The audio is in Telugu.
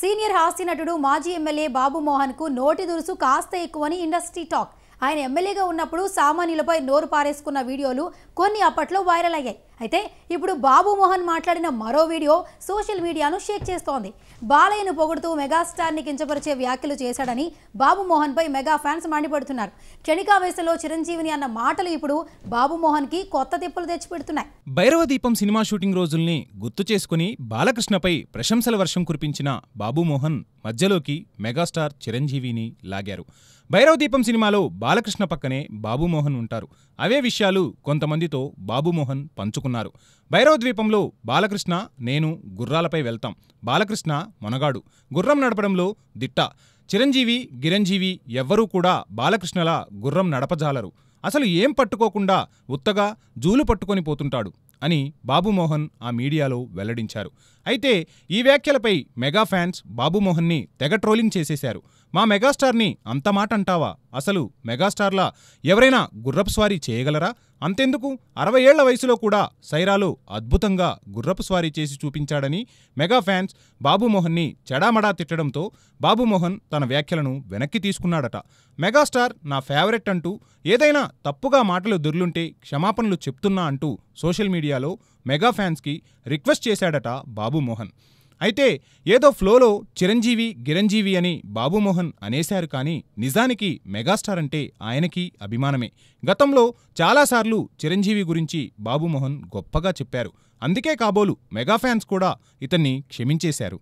సీనియర్ హాస్య నటుడు మాజీ ఎమ్మెల్యే బాబు మోహన్ కు నోటి దురుసు కాస్త ఎక్కువని ఇండస్ట్రీ టాక్ ఆయన ఎమ్మెల్యేగా ఉన్నప్పుడు సామాన్యులపై నోరు పారేసుకున్న వీడియోలు కొన్ని అప్పట్లో వైరల్ అయ్యాయి అయితే ఇప్పుడు బాబు మోహన్ మాట్లాడిన మరో వీడియో సోషల్ మీడియాను షేక్ చేస్తోంది బాలయ్యను పొగుడుతూ మెగాస్టార్ని కించపరిచే వ్యాఖ్యలు చేశాడని బాబు మోహన్పై మెగా ఫ్యాన్స్ మండిపడుతున్నారు క్షణికావేశంలో చిరంజీవిని అన్న మాటలు ఇప్పుడు బాబు మోహన్కి కొత్త తిప్పులు తెచ్చిపెడుతున్నాయి భైరవ దీపం సినిమా షూటింగ్ రోజుల్ని గుర్తు చేసుకుని బాలకృష్ణపై ప్రశంసల వర్షం కురిపించిన బాబుమోహన్ మధ్యలోకి మెగాస్టార్ చిరంజీవిని లాగారు భైరవ దీపం సినిమాలో బాలకృష్ణ పక్కనే బాబుమోహన్ ఉంటారు అవే విషయాలు కొంతమందితో బాబుమోహన్ పంచుకున్నారు భైరవ ద్వీపంలో బాలకృష్ణ నేను గుర్రాలపై వెళ్తాం బాలకృష్ణ మొనగాడు గుర్రం నడపడంలో దిట్ట చిరంజీవి గిరంజీవి ఎవ్వరూ కూడా బాలకృష్ణలా గుర్రం నడపజాలరు అసలు ఏం పట్టుకోకుండా ఉత్తగా జూలు పట్టుకొని పోతుంటాడు అని బాబుమోహన్ ఆ మీడియాలో వెల్లడించారు అయితే ఈ వ్యాఖ్యలపై మెగా ఫ్యాన్స్ బాబుమోహన్ని తెగ ట్రోలింగ్ చేసేశారు మా మెగాస్టార్ని అంత మాట అంటావా అసలు మెగాస్టార్లా ఎవరైనా గుర్రపు స్వారీ చేయగలరా అంతెందుకు అరవై ఏళ్ల వయసులో కూడా సైరాలో అద్భుతంగా గుర్రపు స్వారీ చేసి చూపించాడని మెగా ఫ్యాన్స్ బాబుమోహన్ని చెడామడా తిట్టడంతో బాబుమోహన్ తన వ్యాఖ్యలను వెనక్కి తీసుకున్నాడట మెగాస్టార్ నా ఫేవరెట్ అంటూ ఏదైనా తప్పుగా మాటలు దొర్లుంటే క్షమాపణలు చెప్తున్నా అంటూ సోషల్ మీడియాలో మెగా ఫ్యాన్స్కి రిక్వెస్ట్ చేశాడట బాబుమోహన్ అయితే ఏదో ఫ్లోలో చిరంజీవి గిరంజీవి అని బాబుమోహన్ అనేశారు కానీ నిజానికి మెగాస్టార్ అంటే ఆయనకి అభిమానమే గతంలో చాలాసార్లు చిరంజీవి గురించి బాబుమోహన్ గొప్పగా చెప్పారు అందుకే కాబోలు మెగా ఫ్యాన్స్ కూడా ఇతన్ని క్షమించేశారు